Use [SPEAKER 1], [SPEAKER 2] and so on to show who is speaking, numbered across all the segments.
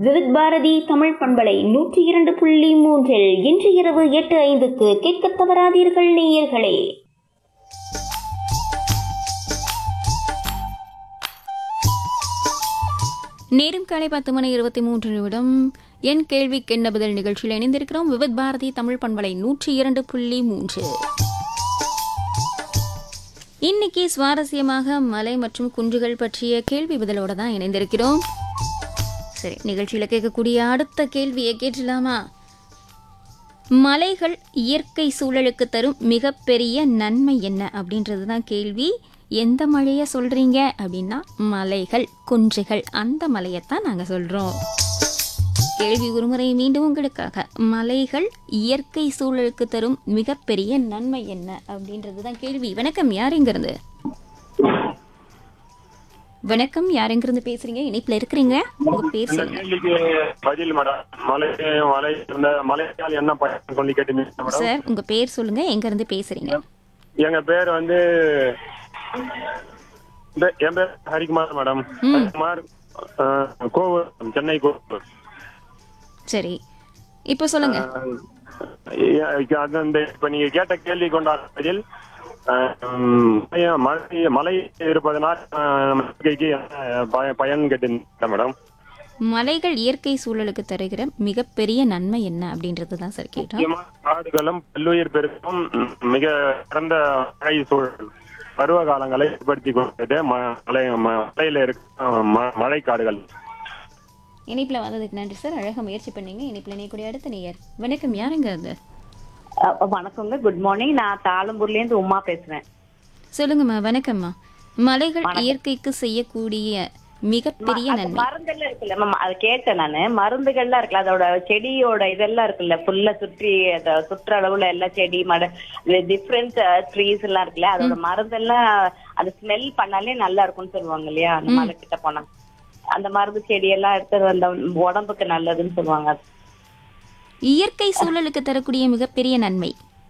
[SPEAKER 1] விவித் பாரதி தமிழ் பண்பலை நூற்றி இரண்டு புள்ளி மூன்றில் இன்று இரவு எட்டு ஐந்துக்கு கேட்கத் தவறாதீர்கள் நேயர்களே
[SPEAKER 2] நேரம் காலை பத்து மணி இருபத்தி மூன்று நிமிடம் என் கேள்விக்கு என்ன பதில் நிகழ்ச்சியில் இணைந்திருக்கிறோம் விவித் பாரதி தமிழ் பண்பலை நூற்றி இரண்டு புள்ளி மூன்று இன்னைக்கு சுவாரஸ்யமாக மலை மற்றும் குன்றுகள் பற்றிய கேள்வி பதிலோட தான் இணைந்திருக்கிறோம் சரி நிகழ்ச்சியில் கேட்கக்கூடிய அடுத்த கேள்வியை கேட்டலாமா மலைகள் இயற்கை சூழலுக்கு தரும் மிகப்பெரிய நன்மை என்ன அப்படின்றது தான் கேள்வி எந்த மலையை சொல்றீங்க அப்படின்னா மலைகள் குன்றுகள் அந்த மலையைத்தான் நாங்கள் சொல்றோம் கேள்வி ஒருமுறை மீண்டும் உங்களுக்காக மலைகள் இயற்கை சூழலுக்கு தரும் மிகப்பெரிய நன்மை என்ன அப்படின்றது தான் கேள்வி வணக்கம் யார் இருந்து வணக்கம் யார் இருந்து பேசுறீங்க இணைப்புல இருக்கிறீங்க உங்க பேர்
[SPEAKER 3] இந்த
[SPEAKER 2] சொல்லுங்க
[SPEAKER 3] கேள்விக்கு பதில் மேடம் மலை மலை இந்த மலையால் என்ன பயன் சொல்லி கேட்டீங்க மேடம்
[SPEAKER 2] சார் உங்க பேர் சொல்லுங்க எங்க இருந்து பேசுறீங்க
[SPEAKER 3] எங்க பேர் வந்து இந்த- என் பேர் ஹரிகுமார் மேடம் ஹரிகுமார் அஹ், கோவூர் சென்னை கோவூர்
[SPEAKER 2] சரி இப்போ சொல்லுங்க
[SPEAKER 3] அஹ், அது அந்த இப்ப நீங்க கேட்ட கேள்வி கொண்டாட பதில் அஹ், உம், மலை- மலை மலை இருப்பதனால் அஹ், இயற்கைக்கு என்ன பய- பயன் கேட்டீங்க மேடம்
[SPEAKER 2] மலைகள் இயற்கை சூழலுக்கு தருகிற மிகப்பெரிய நன்மை என்ன அப்படின்றது தான் சார் கேட்டோம்
[SPEAKER 3] முக்கியமா காடுகளும் பல்லுயிர் பெருக்கும் ம், மிக சிறந்த மழை சூழல் பருவ காலங்களை ஏற்படுத்தி கொடுத்தது ம- மலை ம- மலையில இருக்க ம- மழை காடுகள்
[SPEAKER 2] இணைப்புல வந்ததுக்கு நன்றி சார் அழகா முயற்சி பண்ணீங்க இணைப்புல இணையக்கூடிய அடுத்த நேயர் வணக்கம் யாருங்க அது
[SPEAKER 4] அஹ் வணக்கங்க குட் மார்னிங் நான் தாளம்பூர்ல இருந்து உமா பேசுறேன்
[SPEAKER 2] சொல்லுங்கம்மா வணக்கம்மா மலைகள் இயற்கைக்கு செய்யக்கூடிய மிகப்பெரிய
[SPEAKER 4] அந்த
[SPEAKER 2] நன்மை
[SPEAKER 4] மருந்தெல்லாம் இருக்குல்ல மேம் அது கேட்டேன் நானு மருந்துகள்லாம் இருக்குல்ல அதோட செடியோட இதெல்லாம் இருக்குல்ல ஃபுல்லா சுற்றி அத சுற்றளவுல எல்லாம் செடி மட டிஃப்ரெண்ட் ட்ரீஸ் எல்லாம் இருக்குல்ல அதோட மருந்தெல்லாம் அது ஸ்மெல் பண்ணாலே நல்லா இருக்கும்னு சொல்லுவாங்க இல்லையா அந்த மலை கிட்ட போனா அந்த மருந்து செடி எல்லாம் எடுத்து அந்த உடம்புக்கு நல்லதுன்னு சொல்லுவாங்க
[SPEAKER 2] இயற்கை சூழலுக்கு தரக்கூடிய மிகப்பெரிய நன்மை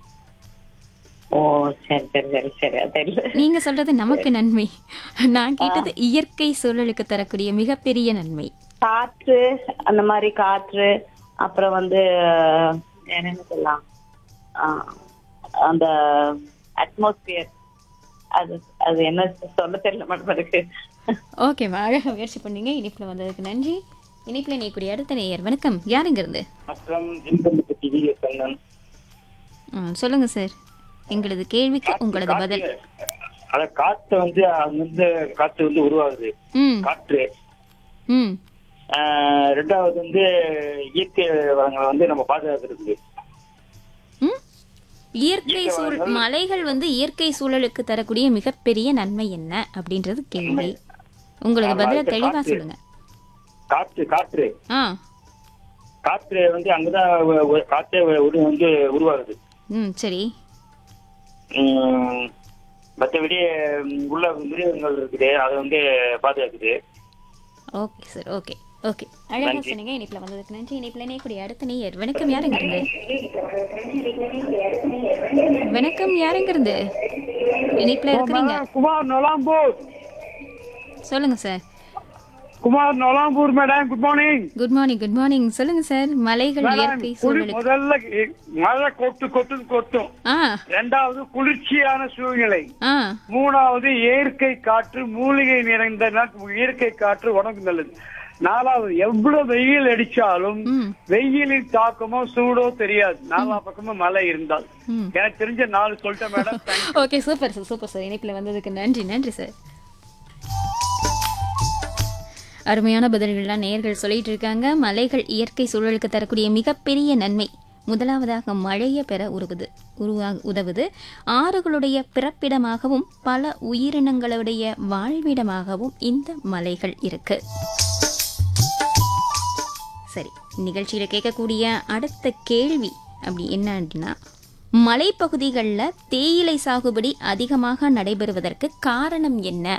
[SPEAKER 4] ஓ சரி சரி சரி சரி அது தெரியல
[SPEAKER 2] நீங்க சொல்றது நமக்கு நன்மை நான் கேட்டது இயற்கை சூழலுக்கு தரக்கூடிய மிகப்பெரிய நன்மை
[SPEAKER 4] காற்று அந்த மாதிரி காற்று அப்புறம் வந்து வேற என்ன சொல்லலாம் ஆஹ் அந்த அட்மாஸ்பியர் அது அது என்ன சொல்ல தெரியல மேடம் எனக்கு
[SPEAKER 2] ஓகேம்மா அழகா முயற்சி பண்ணீங்க இனிப்புல வந்ததுக்கு நன்றி இனிப்புல நீக்கூடிய அடுத்த நேயர் வணக்கம் யாருங்க இருந்து
[SPEAKER 3] மற்றும் ஜிம்பம்பட்டி டிவி கண்ணன்
[SPEAKER 2] ம், சொல்லுங்க சார் எங்களது கேள்விக்கு உங்களது பதில்
[SPEAKER 5] அத காத்து வந்து அங்கிருந்து காத்து வந்து உருவாகுது
[SPEAKER 2] ம்
[SPEAKER 5] காற்று
[SPEAKER 2] ம்
[SPEAKER 5] ஆஹ் ரெண்டாவது வந்து இயற்கை வளங்களை வந்து நம்ம பாதுகாக்கிறது
[SPEAKER 2] ம் இயற்கை சூழ் மலைகள் வந்து இயற்கை சூழலுக்கு தரக்கூடிய மிகப்பெரிய நன்மை என்ன அப்படின்றது கேள்வி உங்களது பதில தெளிவா சொல்லுங்க
[SPEAKER 5] காற்று காற்று
[SPEAKER 2] ஆ
[SPEAKER 5] காற்று வந்து அங்கதான் ஒ- ஒ- காற்றே உரு- வந்து உருவாகுது
[SPEAKER 2] ம் சரி
[SPEAKER 5] உம், மற்றபடி உம், உள்ள மிருகங்கள் இருக்குது அதை வந்து பாதுகாக்குது
[SPEAKER 2] ஓகே சார் ஓகே ஓகே அழகா சொன்னீங்க இனிப்புல வந்ததுக்கு நன்றி இனிப்புல இணையக்கூடிய அடுத்த நேயர் வணக்கம் யாருங்க இருந்து வணக்கம் யாருங்க இருந்து இனிப்புல இருக்கிறீங்க
[SPEAKER 6] குமார் நொலாம்பூர்
[SPEAKER 2] சொல்லுங்க sir
[SPEAKER 6] Kumar Nolambur madam good morning
[SPEAKER 2] good morning good morning சொல்லுங்க சார் மலைகள் இயற்கை சூழலுக்கு
[SPEAKER 6] முதல்ல இ- மழை கொட்டு கொட்டுன்னு கொட்டும்
[SPEAKER 2] ஆ
[SPEAKER 6] ரெண்டாவது குளிர்ச்சியான சூழ்நிலை
[SPEAKER 2] ஆ
[SPEAKER 6] மூணாவது இயற்கை காற்று மூலிகை நிறைந்த நாட்- இயற்கை காற்று உடம்புக்கு நல்லது நாலாவது எவ்வளவு வெயில் அடிச்சாலும்
[SPEAKER 2] ம்
[SPEAKER 6] வெயிலின் தாக்கமோ சூடோ தெரியாது நாலா பக்கமும் மழை இருந்தால்
[SPEAKER 2] ம்
[SPEAKER 6] எனக்கு தெரிஞ்ச நாலு சொல்லிட்டேன் madam
[SPEAKER 2] okay super sir super sir இணைப்பில் வந்ததுக்கு நன்றி நன்றி சார் அருமையான பதில்கள்லாம் நேயர்கள் சொல்லிட்டு இருக்காங்க மலைகள் இயற்கை சூழலுக்கு தரக்கூடிய மிகப்பெரிய நன்மை முதலாவதாக மழையை பெற உருவுது உருவா உதவுது ஆறுகளுடைய பிறப்பிடமாகவும் பல உயிரினங்களுடைய வாழ்விடமாகவும் இந்த மலைகள் இருக்கு சரி நிகழ்ச்சியில் கேட்கக்கூடிய அடுத்த கேள்வி அப்படி என்ன அப்படின்னா மலைப்பகுதிகளில் தேயிலை சாகுபடி அதிகமாக நடைபெறுவதற்கு காரணம் என்ன